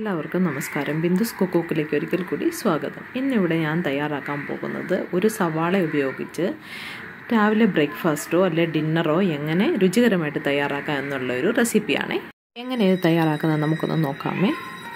എല്ലാവർക്കും നമസ്കാരം ബിന്ദുസ് കുക്കൂക്കിലേക്ക് ഒരിക്കൽ കൂടി സ്വാഗതം ഇന്നിവിടെ ഞാൻ തയ്യാറാക്കാൻ പോകുന്നത് ഒരു സവാള ഉപയോഗിച്ച് രാവിലെ ബ്രേക്ക്ഫാസ്റ്റോ അല്ലെ ഡിന്നറോ എങ്ങനെ രുചികരമായിട്ട് തയ്യാറാക്കാം എന്നുള്ള ഒരു റെസിപ്പിയാണ് എങ്ങനെ ഇത് തയ്യാറാക്കുന്നത് നമുക്കൊന്ന് നോക്കാമേ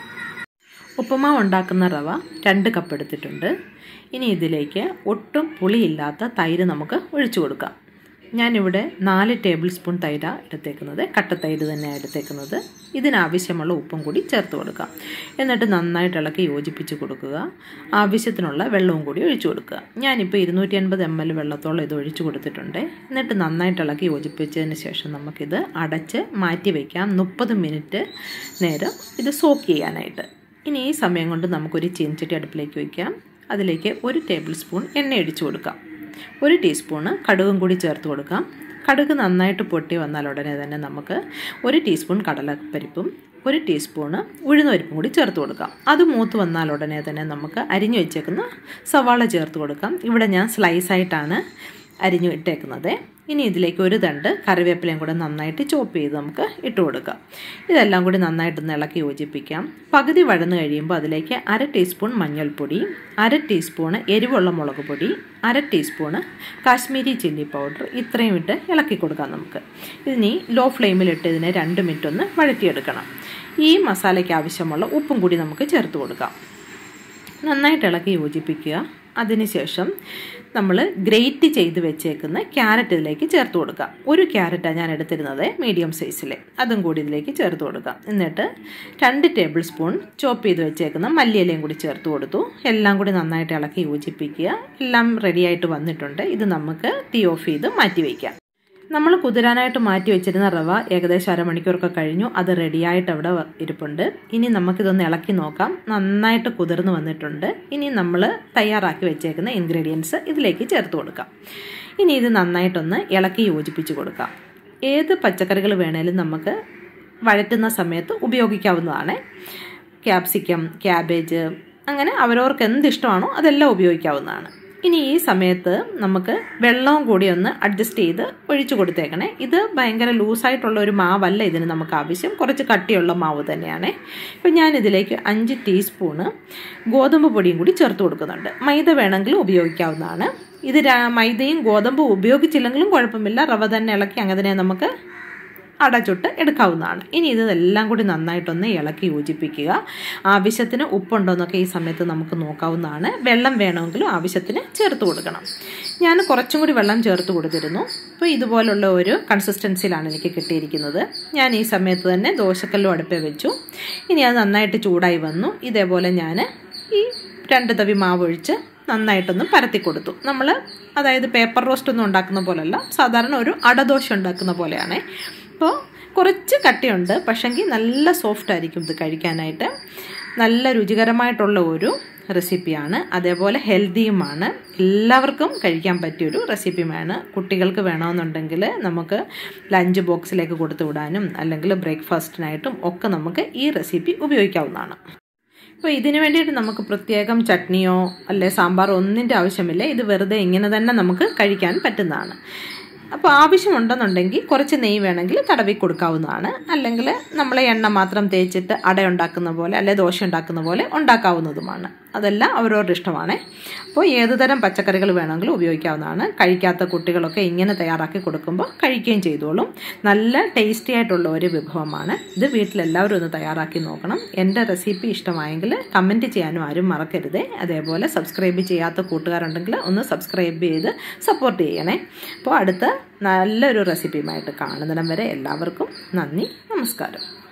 ഉപ്പുമാവ് ഉണ്ടാക്കുന്ന റവ രണ്ട് കപ്പ് എടുത്തിട്ടുണ്ട് ഇനി ഇതിലേക്ക് ഒട്ടും പുളിയില്ലാത്ത തൈര് നമുക്ക് ഒഴിച്ചു കൊടുക്കാം ഞാനിവിടെ നാല് ടേബിൾ സ്പൂൺ തൈര എടുത്തേക്കുന്നത് കട്ടത്തൈര് തന്നെയാണ് എടുത്തേക്കുന്നത് ഇതിനാവശ്യമുള്ള ഉപ്പും കൂടി ചേർത്ത് കൊടുക്കാം എന്നിട്ട് നന്നായിട്ട് ഇളക്കി യോജിപ്പിച്ച് കൊടുക്കുക ആവശ്യത്തിനുള്ള വെള്ളവും കൂടി ഒഴിച്ചു കൊടുക്കുക ഞാനിപ്പോൾ ഇരുന്നൂറ്റി അൻപത് എം എൽ വെള്ളത്തോളം ഇത് ഒഴിച്ചു കൊടുത്തിട്ടുണ്ട് എന്നിട്ട് നന്നായിട്ട് ഇളക്കി യോജിപ്പിച്ചതിന് ശേഷം നമുക്കിത് അടച്ച് മാറ്റി വയ്ക്കാം മുപ്പത് മിനിറ്റ് നേരം ഇത് സോക്ക് ചെയ്യാനായിട്ട് ഇനി ഈ സമയം കൊണ്ട് നമുക്കൊരു ചീൻചട്ടി അടുപ്പിലേക്ക് വയ്ക്കാം അതിലേക്ക് ഒരു ടേബിൾ സ്പൂൺ എണ്ണ ഒഴിച്ചു കൊടുക്കാം ഒരു ടീസ്പൂണ് കടുകും കൂടി ചേർത്ത് കൊടുക്കാം കടുക് നന്നായിട്ട് പൊട്ടി വന്നാൽ ഉടനെ തന്നെ നമുക്ക് ഒരു ടീസ്പൂൺ കടലപ്പരിപ്പും ഒരു ടീസ്പൂണ് ഉഴുന്നുപരിപ്പും കൂടി ചേർത്ത് കൊടുക്കാം അത് മൂത്ത് വന്നാൽ ഉടനെ തന്നെ നമുക്ക് അരിഞ്ഞു വെച്ചേക്കുന്ന സവാള ചേർത്ത് കൊടുക്കാം ഇവിടെ ഞാൻ സ്ലൈസായിട്ടാണ് അരിഞ്ഞു ഇട്ടേക്കുന്നത് ഇനി ഇതിലേക്ക് ഒരു തണ്ട് കറിവേപ്പിലയും കൂടെ നന്നായിട്ട് ചോപ്പ് ചെയ്ത് നമുക്ക് ഇട്ട് കൊടുക്കാം ഇതെല്ലാം കൂടി നന്നായിട്ട് ഇളക്കി യോജിപ്പിക്കാം പകുതി വഴന്ന് കഴിയുമ്പോൾ അതിലേക്ക് അര ടീസ്പൂൺ മഞ്ഞൾപ്പൊടി അര ടീസ്പൂണ് എരിവുള്ള മുളക് പൊടി അര ടീസ്പൂണ് കാശ്മീരി ചില്ലി പൗഡർ ഇത്രയും ഇട്ട് ഇളക്കി കൊടുക്കാം നമുക്ക് ഇനി ലോ ഫ്ലെയിമിലിട്ട് ഇതിനെ രണ്ട് മിനിറ്റ് ഒന്ന് വഴറ്റിയെടുക്കണം ഈ മസാലയ്ക്ക് ആവശ്യമുള്ള ഉപ്പും കൂടി നമുക്ക് ചേർത്ത് കൊടുക്കാം നന്നായിട്ട് ഇളക്കി യോജിപ്പിക്കുക അതിനുശേഷം നമ്മൾ ഗ്രേറ്റ് ചെയ്ത് വെച്ചേക്കുന്ന ക്യാരറ്റ് ഇതിലേക്ക് ചേർത്ത് കൊടുക്കാം ഒരു ക്യാരറ്റാണ് ഞാൻ എടുത്തിരുന്നത് മീഡിയം സൈസിൽ അതും കൂടി ഇതിലേക്ക് ചേർത്ത് കൊടുക്കാം എന്നിട്ട് രണ്ട് ടേബിൾ സ്പൂൺ ചോപ്പ് ചെയ്ത് വെച്ചേക്കുന്ന മല്ലിയിലയും കൂടി ചേർത്ത് കൊടുത്തു എല്ലാം കൂടി നന്നായിട്ട് ഇളക്കി യോജിപ്പിക്കുക എല്ലാം റെഡിയായിട്ട് വന്നിട്ടുണ്ട് ഇത് നമുക്ക് തീ ഓഫ് ചെയ്ത് മാറ്റി വയ്ക്കാം നമ്മൾ കുതിരാനായിട്ട് മാറ്റി വെച്ചിരുന്ന റവ ഏകദേശം അരമണിക്കൂറൊക്കെ കഴിഞ്ഞു അത് റെഡിയായിട്ട് അവിടെ ഇരിപ്പുണ്ട് ഇനി നമുക്കിതൊന്ന് ഇളക്കി നോക്കാം നന്നായിട്ട് കുതിർന്ന് വന്നിട്ടുണ്ട് ഇനി നമ്മൾ തയ്യാറാക്കി വെച്ചേക്കുന്ന ഇൻഗ്രീഡിയൻസ് ഇതിലേക്ക് ചേർത്ത് കൊടുക്കാം ഇനി ഇത് നന്നായിട്ടൊന്ന് ഇളക്കി യോജിപ്പിച്ച് കൊടുക്കാം ഏത് പച്ചക്കറികൾ വേണേലും നമുക്ക് വഴറ്റുന്ന സമയത്ത് ഉപയോഗിക്കാവുന്നതാണ് ക്യാപ്സിക്കം ക്യാബേജ് അങ്ങനെ അവരവർക്ക് എന്തിഷ്ടമാണോ അതെല്ലാം ഉപയോഗിക്കാവുന്നതാണ് ഇനി ഈ സമയത്ത് നമുക്ക് വെള്ളവും കൂടി ഒന്ന് അഡ്ജസ്റ്റ് ചെയ്ത് ഒഴിച്ചു കൊടുത്തേക്കണേ ഇത് ഭയങ്കര ലൂസായിട്ടുള്ള ഒരു മാവല്ല ഇതിന് നമുക്ക് ആവശ്യം കുറച്ച് കട്ടിയുള്ള മാവ് തന്നെയാണ് ഇപ്പം ഞാൻ ഇതിലേക്ക് അഞ്ച് ടീസ്പൂണ് ഗോതമ്പ് പൊടിയും കൂടി ചേർത്ത് കൊടുക്കുന്നുണ്ട് മൈദ വേണമെങ്കിലും ഉപയോഗിക്കാവുന്നതാണ് ഇത് മൈദയും ഗോതമ്പും ഉപയോഗിച്ചില്ലെങ്കിലും കുഴപ്പമില്ല റവ തന്നെ ഇളക്കി അങ്ങനെ നമുക്ക് അടച്ചുട്ട് എടുക്കാവുന്നതാണ് ഇനി ഇതെല്ലാം കൂടി നന്നായിട്ടൊന്ന് ഇളക്കി യോജിപ്പിക്കുക ആവശ്യത്തിന് ഉപ്പുണ്ടോ എന്നൊക്കെ ഈ സമയത്ത് നമുക്ക് നോക്കാവുന്നതാണ് വെള്ളം വേണമെങ്കിലും ആവശ്യത്തിന് ചേർത്ത് കൊടുക്കണം ഞാൻ കുറച്ചും കൂടി വെള്ളം ചേർത്ത് കൊടുത്തിരുന്നു അപ്പോൾ ഇതുപോലുള്ള ഒരു കൺസിസ്റ്റൻസിയിലാണ് എനിക്ക് കിട്ടിയിരിക്കുന്നത് ഞാൻ ഈ സമയത്ത് തന്നെ ദോശക്കല്ലും അടുപ്പേ വെച്ചു ഇനി അത് നന്നായിട്ട് ചൂടായി വന്നു ഇതേപോലെ ഞാൻ ഈ രണ്ട് തവി മാവ് ഒഴിച്ച് നന്നായിട്ടൊന്ന് പരത്തി കൊടുത്തു നമ്മൾ അതായത് പേപ്പർ റോസ്റ്റ് ഒന്നും ഉണ്ടാക്കുന്ന പോലല്ല സാധാരണ ഒരു അടദോശ ഉണ്ടാക്കുന്ന പോലെയാണ് അപ്പോൾ കുറച്ച് കട്ടിയുണ്ട് പക്ഷെങ്കിൽ നല്ല സോഫ്റ്റ് ആയിരിക്കും ഇത് കഴിക്കാനായിട്ട് നല്ല രുചികരമായിട്ടുള്ള ഒരു റെസിപ്പിയാണ് അതേപോലെ ഹെൽത്തിയുമാണ് എല്ലാവർക്കും കഴിക്കാൻ പറ്റിയൊരു റെസിപ്പിയുമാണ് കുട്ടികൾക്ക് വേണമെന്നുണ്ടെങ്കിൽ നമുക്ക് ലഞ്ച് ബോക്സിലേക്ക് കൊടുത്തു വിടാനും അല്ലെങ്കിൽ ബ്രേക്ക്ഫാസ്റ്റിനായിട്ടും ഒക്കെ നമുക്ക് ഈ റെസിപ്പി ഉപയോഗിക്കാവുന്നതാണ് അപ്പോൾ ഇതിന് വേണ്ടിയിട്ട് നമുക്ക് പ്രത്യേകം ചട്നിയോ അല്ലെ സാമ്പാറോ ഒന്നിൻ്റെ ആവശ്യമില്ല ഇത് വെറുതെ ഇങ്ങനെ തന്നെ നമുക്ക് കഴിക്കാൻ പറ്റുന്നതാണ് അപ്പോൾ ആവശ്യമുണ്ടെന്നുണ്ടെങ്കിൽ കുറച്ച് നെയ്യ് വേണമെങ്കിൽ തടവി കൊടുക്കാവുന്നതാണ് അല്ലെങ്കിൽ നമ്മൾ എണ്ണ മാത്രം തേച്ചിട്ട് അട ഉണ്ടാക്കുന്ന പോലെ അല്ലെ ദോശ ഉണ്ടാക്കുന്ന പോലെ ഉണ്ടാക്കാവുന്നതുമാണ് അതെല്ലാം അവരവരുടെ ഇഷ്ടമാണ് അപ്പോൾ ഏത് തരം പച്ചക്കറികൾ വേണമെങ്കിലും ഉപയോഗിക്കാവുന്നതാണ് കഴിക്കാത്ത കുട്ടികളൊക്കെ ഇങ്ങനെ തയ്യാറാക്കി കൊടുക്കുമ്പോൾ കഴിക്കുകയും ചെയ്തോളും നല്ല ടേസ്റ്റി ആയിട്ടുള്ള ഒരു വിഭവമാണ് ഇത് വീട്ടിലെല്ലാവരും ഒന്ന് തയ്യാറാക്കി നോക്കണം എൻ്റെ റെസിപ്പി ഇഷ്ടമായെങ്കിൽ കമൻറ്റ് ചെയ്യാനും ആരും മറക്കരുതേ അതേപോലെ സബ്സ്ക്രൈബ് ചെയ്യാത്ത കൂട്ടുകാരുണ്ടെങ്കിൽ ഒന്ന് സബ്സ്ക്രൈബ് ചെയ്ത് സപ്പോർട്ട് ചെയ്യണേ അപ്പോൾ അടുത്ത നല്ലൊരു റെസിപ്പിയുമായിട്ട് കാണുന്നിടം വരെ എല്ലാവർക്കും നന്ദി നമസ്കാരം